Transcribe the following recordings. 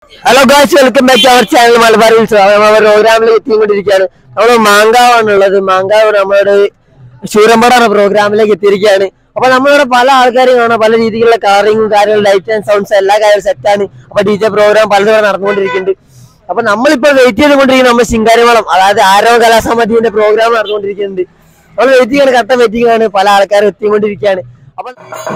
hello guys welcome back to our channel Malabar ഉത്സവം our പ്രോഗ്രാമിൽ എത്തിക്കൊണ്ടിരിക്കുകയാണ് നമ്മൾ മാങ്കാവാണ് ഉള്ളത് മാങ്കാവ് നമ്മുടെ ശൂരമ്പടാണ് പ്രോഗ്രാമിലേക്ക് എത്തിയിരിക്കുകയാണ് അപ്പൊ നമ്മളിവിടെ പല ആൾക്കാരും കാണാം പല രീതിയിലുള്ള കാറിങ്ങും കാര്യങ്ങളും ലൈറ്റ് ആൻഡ് സൗണ്ട്സ് എല്ലാ കാര്യവും സെറ്റാണ് അപ്പൊ ഡി ജെ പ്രോഗ്രാം പലതും ഇവിടെ നടന്നുകൊണ്ടിരിക്കുന്നുണ്ട് അപ്പൊ നമ്മളിപ്പോ വെയിറ്റ് ചെയ്തുകൊണ്ടിരിക്കുന്നത് നമ്മുടെ ശിങ്കാരിമളം അതായത് ആരോ കലാസമിതിന്റെ പ്രോഗ്രാം നടന്നുകൊണ്ടിരിക്കുന്നുണ്ട് നമ്മൾ വെയിറ്റ് ചെയ്യാണ് കട്ട വെയിറ്റിംഗ് ആണ് പല ആൾക്കാരും എത്തിക്കൊണ്ടിരിക്കുകയാണ് അപ്പൊ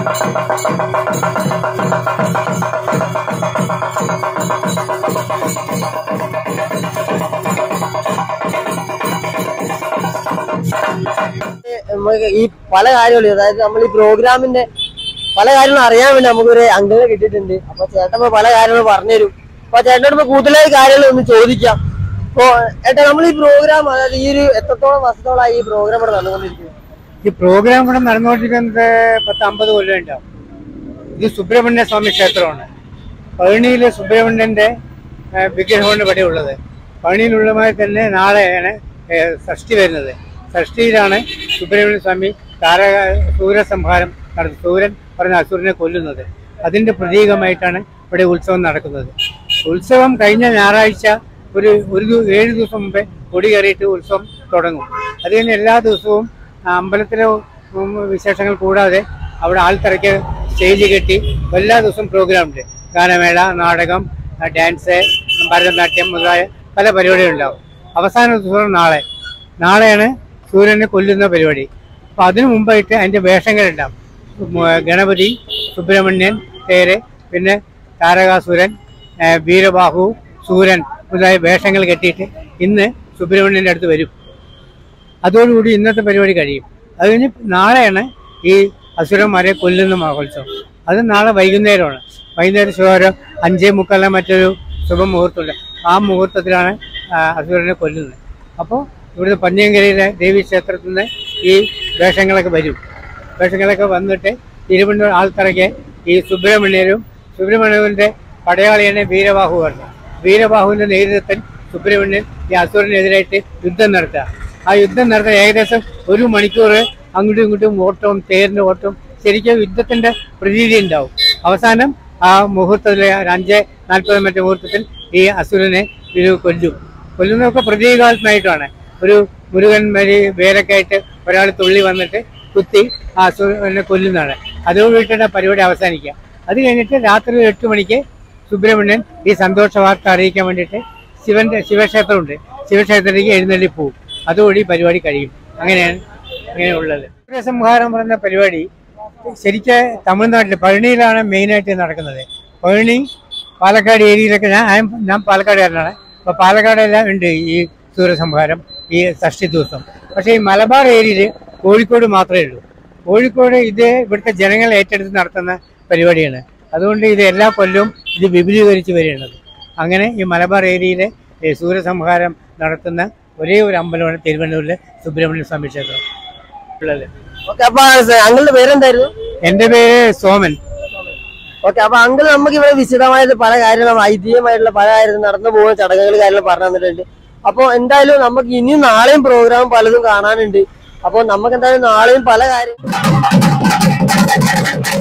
നമുക്ക് ഈ പല കാര്യങ്ങളും അതായത് നമ്മൾ ഈ പ്രോഗ്രാമിന്റെ പല കാര്യങ്ങളും അറിയാൻ വേണ്ടി നമുക്കൊരു അംഗങ്ങളെ കിട്ടിയിട്ടുണ്ട് അപ്പൊ ചേട്ടൻ ഇപ്പൊ പല കാര്യങ്ങളും പറഞ്ഞുതരും അപ്പൊ ചേട്ടനോട് ഇപ്പൊ കൂടുതലായ കാര്യങ്ങൾ ഒന്ന് ചോദിക്കാം അപ്പൊ ഏട്ടാ നമ്മൾ ഈ പ്രോഗ്രാം അതായത് ഈ ഒരു എത്രത്തോളം വർഷത്തോളമായി ഈ പ്രോഗ്രാം ഇവിടെ നടന്നുകൊണ്ടിരിക്കുന്നത് ഈ പ്രോഗ്രാം ഇവിടെ നടന്നുകൊണ്ടിരിക്കുന്നത് പത്ത് അമ്പത് കൊല്ലം ഉണ്ടാവും ഇത് സുബ്രഹ്മണ്യ സ്വാമി ക്ഷേത്രമാണ് പഴനിയിലെ സുബ്രഹ്മണ്യന്റെ ആ, വിഗ്രഹമാണ് ഇവിടെ ഉള്ളത് പഴനിയിലുള്ളമായി തന്നെ നാളെയാണ് ഏ, ഷഷ്ടി വരുന്നത് ഷഷ്ടിയിലാണ് സുബ്രഹ്മണ്യ സ്വാമി താരക സൂര്യസംഹാരം നടത്തി സൂര്യൻ പറഞ്ഞ അസുരനെ കൊല്ലുന്നത് അതിന്റെ പ്രതീകമായിട്ടാണ് ഇവിടെ ഉത്സവം നടക്കുന്നത് ഉത്സവം കഴിഞ്ഞ ഞായറാഴ്ച ഒരു ഒരു ദി- ഏഴ് ദിവസം മുമ്പേ കൊടി കയറിയിട്ട് ഉത്സവം തുടങ്ങും അത് കഴിഞ്ഞ് എല്ലാ ദിവസവും ആ അമ്പലത്തിലെ ഉം, വിശേഷങ്ങൾ കൂടാതെ അവിടെ ആൾത്തിറക്കി സ്റ്റേജ് കെട്ടി എല്ലാ ദിവസവും പ്രോഗ്രാം ഉണ്ട് ഗാനമേള നാടകം ആ, ഡാൻസ് ഭരതനാട്യം മുതലായ പല പരിപാടികളുണ്ടാവും അവസാന ദിവസം നാളെ നാളെയാണ് സൂര്യനെ കൊല്ലുന്ന പരിപാടി അപ്പൊ അതിനു മുമ്പായിട്ട് അതിന്റെ വേഷങ്ങളുണ്ടാവും ഉം, ഗണപതി സുബ്രഹ്മണ്യൻ തേര് പിന്നെ താരകാസുരൻ ആ, വീരബാഹു സൂര്യൻ മുതലായ വേഷങ്ങൾ കെട്ടിയിട്ട് ഇന്ന് സുബ്രഹ്മണ്യന്റെ അടുത്ത് വരും അതോടുകൂടി ഇന്നത്തെ പരിപാടി കഴിയും അത് കഴിഞ്ഞ് നാളെയാണ് ഈ അസുരന്മാരെ കൊല്ലുന്ന മഹോത്സവം അത് നാളെ വൈകുന്നേരമാണ് വൈകുന്നേരം ശോരം അഞ്ചേ മുക്കാലിന് മറ്റൊരു ശുഭമുഹൂർത്തമുണ്ട് ആ മുഹൂർത്തത്തിലാണ് ആ, അസുരനെ കൊല്ലുന്നത് അപ്പോൾ ഇവിടുത്തെ പഞ്ഞങ്കരയിലെ ദേവീ ക്ഷേത്രത്തിൽ നിന്ന് ഈ വേഷങ്ങളൊക്കെ വരും വേഷങ്ങളൊക്കെ വന്നിട്ട് തിരുവനന്തപുരം ആൾത്തറയ്ക്ക് ഈ സുബ്രഹ്മണ്യരും സുബ്രഹ്മണ്യന്റെ പടയാളിയാണ് വീരബാഹു പറഞ്ഞത് വീരബാഹുവിന്റെ നേതൃത്വത്തിൽ സുബ്രഹ്മണ്യൻ ഈ അസുരനെതിരായിട്ട് യുദ്ധം നടത്തുക ആ യുദ്ധം നടത്താൻ ഏകദേശം ഒരു മണിക്കൂർ അങ്ങോട്ടും ഇങ്ങോട്ടും ഓട്ടവും തേരിന്റെ ഓട്ടവും ശരിക്കും യുദ്ധത്തിന്റെ പ്രതീതി ഉണ്ടാവും അവസാനം ആ മുഹൂർത്തത്തിൽ ഒരു അഞ്ച് നാൽപ്പത് മറ്റേ മുഹൂർത്തത്തിൽ ഈ അസുരനെ ഇത് കൊല്ലും കൊല്ലുന്നതൊക്കെ പ്രതീകാത്മകമായിട്ടാണ് ഒരു മുരുകൻ മരി വേരൊക്കെ ആയിട്ട് ഒരാൾ തുള്ളി വന്നിട്ട് കുത്തി ആ അസുരനെ കൊല്ലുന്നതാണ് അതോടുകൂടിയിട്ടാണ് ആ പരിപാടി അവസാനിക്കുക അത് കഴിഞ്ഞിട്ട് രാത്രി ഒരു എട്ട് മണിക്ക് സുബ്രഹ്മണ്യൻ ഈ സന്തോഷ വാർത്ത അറിയിക്കാൻ വേണ്ടിയിട്ട് ശിവന്റെ ശിവക്ഷേത്രമുണ്ട് ശിവക്ഷേത്രത്തിലേക്ക് എഴുന്നള്ളി പോവും അതോടുകൂടി പരിപാടി കഴിയും അങ്ങനെയാണ് അങ്ങനെയുള്ളത് സൂര്യസംഹാരം പറയുന്ന പരിപാടി ശരിക്ക് തമിഴ്നാട്ടിൽ പഴനിയിലാണ് മെയിനായിട്ട് നടക്കുന്നത് പഴനി പാലക്കാട് ഏരിയയിലൊക്കെ ഞാൻ I am- ഞാൻ പാലക്കാടുകാരനാണ് അപ്പോൾ പാലക്കാടെല്ലാം ഉണ്ട് ഈ സൂര്യസംഹാരം ഈ ഷഷ്ടി ദിവസം പക്ഷേ ഈ മലബാർ ഏരിയയിൽ കോഴിക്കോട് മാത്രമേ ഉള്ളൂ കോഴിക്കോട് ഇത് ഇവിടുത്തെ ജനങ്ങൾ ഏറ്റെടുത്ത് നടത്തുന്ന പരിപാടിയാണ് അതുകൊണ്ട് ഇത് എല്ലാ കൊല്ലവും ഇത് വിപുലീകരിച്ച് വരികയാണ് അങ്ങനെ ഈ മലബാർ ഏരിയയിലെ ഈ സൂര്യസംഹാരം നടത്തുന്ന ഒരേ ഒരു അമ്പലമാണ് തിരുവനന്തപുരത്തിലെ സുബ്രഹ്മണ്യ സ്വാമി ക്ഷേത്രം ഉള്ളത് ഓക്കെ അപ്പൊ അങ്ങളുടെ പേരെന്തായിരുന്നു എൻ്റെ പേര് സോമൻ ഓക്കെ അപ്പൊ അങ്കിൾ നമുക്ക് ഇവിടെ വിശദമായിട്ട് പല കാര്യങ്ങളും ഐതിഹ്യമായിട്ടുള്ള പല കാര്യങ്ങളും നടന്നു പോകുന്ന ചടങ്ങുകൾ കാര്യങ്ങൾ പറഞ്ഞു തന്നിട്ടുണ്ട് അപ്പൊ എന്തായാലും നമുക്ക് ഇനിയും നാളെയും പ്രോഗ്രാം പലതും കാണാനുണ്ട് അപ്പൊ നമുക്ക് എന്തായാലും നാളെയും പല കാര്യം